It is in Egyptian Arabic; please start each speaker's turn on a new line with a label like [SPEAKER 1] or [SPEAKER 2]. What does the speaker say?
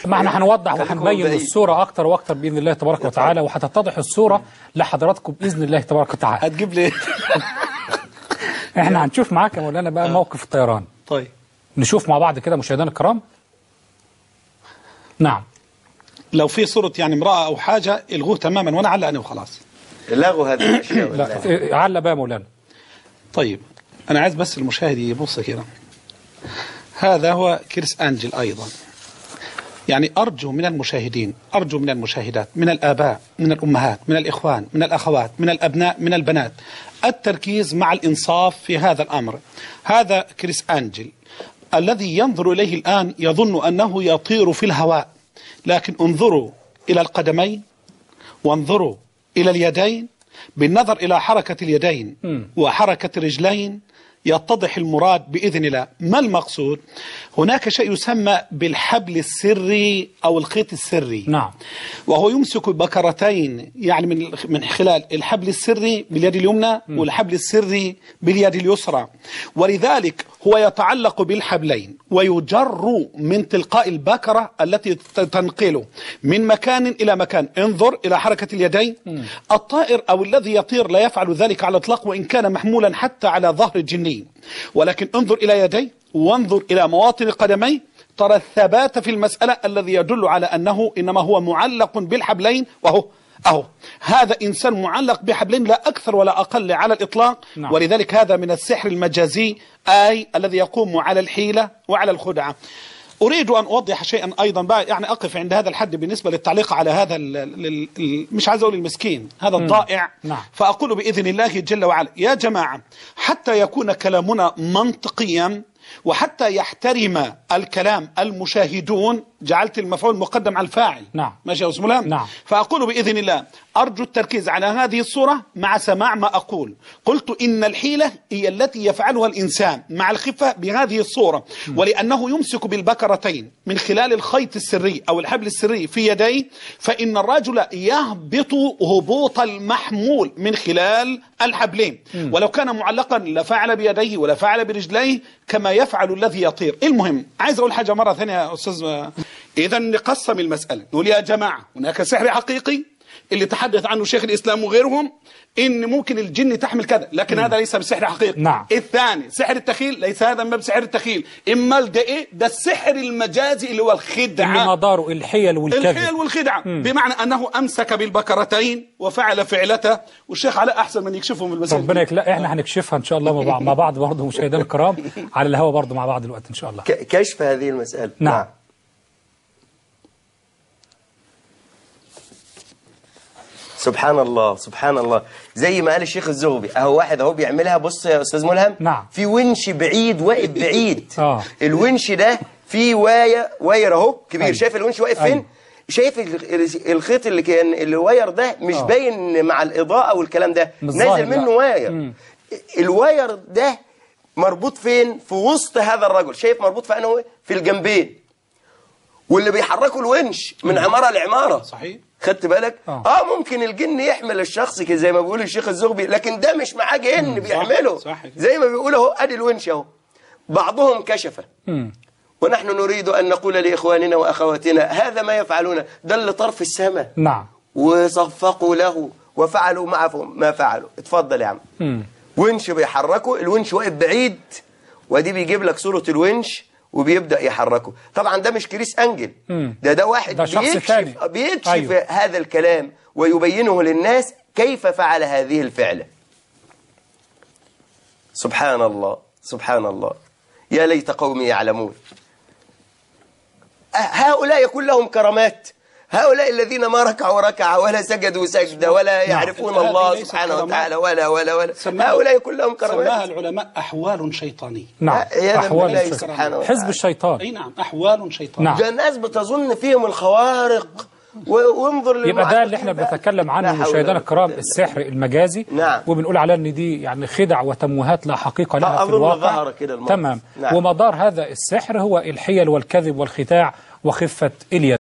[SPEAKER 1] ما احنا هنوضح
[SPEAKER 2] خليكم
[SPEAKER 1] وهنبين
[SPEAKER 2] بعيد.
[SPEAKER 1] الصورة أكتر وأكتر بإذن الله تبارك وتعالى وهتتضح الصورة لحضراتكم بإذن الله تبارك وتعالى
[SPEAKER 2] هتجيب لي
[SPEAKER 1] احنا هنشوف معاك يا مولانا بقى موقف الطيران
[SPEAKER 2] طيب
[SPEAKER 1] نشوف مع بعض كده مشاهدينا الكرام نعم
[SPEAKER 2] لو في صورة يعني امرأة أو حاجة الغوه تماما وأنا علق أنا وخلاص
[SPEAKER 3] لغوا هذه الاشياء
[SPEAKER 1] لا
[SPEAKER 3] والله.
[SPEAKER 1] إيه، علق بقى يا مولانا
[SPEAKER 2] طيب أنا عايز بس المشاهد يبص كده هذا هو كريس أنجل أيضا يعني أرجو من المشاهدين أرجو من المشاهدات من الآباء من الأمهات من الإخوان من الأخوات من الأبناء من البنات التركيز مع الإنصاف في هذا الأمر هذا كريس أنجل الذي ينظر إليه الآن يظن أنه يطير في الهواء لكن انظروا إلى القدمين وانظروا إلى اليدين بالنظر إلى حركة اليدين وحركة الرجلين يتضح المراد بإذن الله ما المقصود هناك شيء يسمى بالحبل السري أو الخيط السري
[SPEAKER 1] نعم.
[SPEAKER 2] وهو يمسك بكرتين يعني من من خلال الحبل السري باليد اليمنى والحبل السري باليد اليسرى ولذلك هو يتعلق بالحبلين ويجر من تلقاء البكرة التي ت- تنقله من مكان إلى مكان انظر إلى حركة اليدين الطائر أو الذي يطير لا يفعل ذلك على الإطلاق وإن كان محمولا حتى على ظهر الجني ولكن انظر إلى يديه وانظر إلى مواطن قدميه ترى الثبات في المسألة الذي يدل على أنه إنما هو معلق بالحبلين وهو أهو هذا إنسان معلق بحبلين لا أكثر ولا أقل على الإطلاق
[SPEAKER 1] نعم.
[SPEAKER 2] ولذلك هذا من السحر المجازي أي الذي يقوم على الحيلة وعلى الخدعة أريد أن أوضح شيئا أيضا بقى يعني أقف عند هذا الحد بالنسبة للتعليق على هذا ال ال ال مش عايز أقول المسكين هذا الضائع
[SPEAKER 1] نعم.
[SPEAKER 2] فأقول بإذن الله جل وعلا يا جماعة حتى يكون كلامنا منطقيا وحتى يحترم الكلام المشاهدون جعلت المفعول مقدم على الفاعل
[SPEAKER 1] نعم.
[SPEAKER 2] ماشي يا أستاذ ملهم
[SPEAKER 1] نعم.
[SPEAKER 2] فأقول بإذن الله أرجو التركيز على هذه الصورة مع سماع ما أقول قلت إن الحيلة هي التي يفعلها الإنسان مع الخفة بهذه الصورة ولأنه يمسك بالبكرتين من خلال الخيط السري أو الحبل السري في يديه فإن الرجل يهبط هبوط المحمول من خلال الحبلين ولو كان معلقا لفعل بيديه ولا فعل برجليه كما يفعل الذي يطير المهم عايز أقول حاجة مرة ثانية يا أستاذ إذا نقسم المسألة نقول يا جماعة هناك سحر حقيقي اللي تحدث عنه شيخ الإسلام وغيرهم إن ممكن الجن تحمل كذا لكن هذا ليس بسحر حقيقي
[SPEAKER 1] نعم.
[SPEAKER 2] الثاني سحر التخيل ليس هذا ما بسحر التخيل إما ده إيه ده السحر المجازي اللي هو الخدعة
[SPEAKER 1] اللي مداره الحيل والكذب
[SPEAKER 2] الحيل والخدعة بمعنى أنه أمسك بالبكرتين وفعل فعلته والشيخ علاء أحسن من يكشفهم المسائل
[SPEAKER 1] ربنا يك... لا احنا هنكشفها ان شاء الله مع بعض, مع بعض برضه مشاهدينا الكرام على الهوا برضه مع بعض دلوقتي ان شاء الله
[SPEAKER 3] ك- كشف هذه المسألة
[SPEAKER 1] نعم.
[SPEAKER 3] سبحان الله سبحان الله زي ما قال الشيخ الزغبي اهو واحد اهو بيعملها بص يا استاذ ملهم
[SPEAKER 1] نعم.
[SPEAKER 3] في ونش بعيد واقف بعيد
[SPEAKER 1] آه.
[SPEAKER 3] الونش ده فيه واير واير اهو كبير
[SPEAKER 1] أيوة.
[SPEAKER 3] شايف الونش واقف
[SPEAKER 1] أيوة.
[SPEAKER 3] فين شايف ال- ال- الخيط اللي كان الواير ده مش
[SPEAKER 1] آه.
[SPEAKER 3] باين مع الاضاءه والكلام ده
[SPEAKER 1] مش ظاهر
[SPEAKER 3] نازل منه
[SPEAKER 1] بقى.
[SPEAKER 3] واير الواير ده مربوط فين في وسط هذا الرجل شايف مربوط في انه في الجنبين واللي بيحركوا الونش من عماره لعماره
[SPEAKER 2] صحيح
[SPEAKER 3] خدت بالك
[SPEAKER 1] آه.
[SPEAKER 3] اه, ممكن الجن يحمل الشخص كده زي ما بيقول الشيخ الزغبي لكن ده مش معاه جن بيعمله
[SPEAKER 2] صح كده.
[SPEAKER 3] زي ما بيقول اهو ادي الونش اهو بعضهم كشف
[SPEAKER 1] مم.
[SPEAKER 3] ونحن نريد ان نقول لاخواننا واخواتنا هذا ما يفعلون ده اللي طرف السماء
[SPEAKER 1] نعم
[SPEAKER 3] وصفقوا له وفعلوا معه ما فعلوا اتفضل يا عم
[SPEAKER 1] مم.
[SPEAKER 3] ونش بيحركه الونش واقف بعيد ودي بيجيب لك صورة الونش وبيبدأ يحركه طبعا ده مش كريس أنجل
[SPEAKER 1] مم.
[SPEAKER 3] ده ده واحد
[SPEAKER 1] ده شخص
[SPEAKER 3] بيكشف,
[SPEAKER 1] تاني.
[SPEAKER 3] بيكشف
[SPEAKER 1] أيوه.
[SPEAKER 3] هذا الكلام ويبينه للناس كيف فعل هذه الفعلة سبحان الله سبحان الله يا ليت قومي يعلمون أه- هؤلاء يكون لهم كرامات هؤلاء الذين ما ركعوا ركعة ولا سجدوا سجدة ولا يعرفون
[SPEAKER 2] هذه
[SPEAKER 3] الله
[SPEAKER 2] ليست
[SPEAKER 3] سبحانه
[SPEAKER 2] كرامات.
[SPEAKER 3] وتعالى ولا ولا ولا
[SPEAKER 2] سماها-
[SPEAKER 3] هؤلاء يكون لهم
[SPEAKER 2] سماها
[SPEAKER 3] كرامات
[SPEAKER 2] العلماء أحوال شيطانية
[SPEAKER 1] نعم
[SPEAKER 3] عياذا
[SPEAKER 1] احوال
[SPEAKER 3] بالله
[SPEAKER 1] الشيطان.
[SPEAKER 3] سبحانه وتعالى.
[SPEAKER 1] حزب الشيطان
[SPEAKER 2] أي نعم أحوال شيطانية
[SPEAKER 1] نعم
[SPEAKER 3] ده الناس بتظن فيهم الخوارق و- وانظر
[SPEAKER 1] يبقى ده اللي
[SPEAKER 3] للمعتقين
[SPEAKER 1] احنا
[SPEAKER 3] بقى.
[SPEAKER 1] بنتكلم
[SPEAKER 3] لا
[SPEAKER 1] عنه
[SPEAKER 3] حول
[SPEAKER 1] مشاهدينا
[SPEAKER 3] ولا
[SPEAKER 1] الكرام
[SPEAKER 3] قوة إلا
[SPEAKER 1] السحر المجازي
[SPEAKER 3] نعم.
[SPEAKER 1] وبنقول على ان دي يعني خدع وتموهات لا حقيقه لها في
[SPEAKER 3] أظن
[SPEAKER 1] الواقع
[SPEAKER 3] ظهر كده الموقف.
[SPEAKER 1] تمام
[SPEAKER 3] نعم.
[SPEAKER 1] ومدار هذا السحر هو الحيل والكذب والخداع وخفه اليد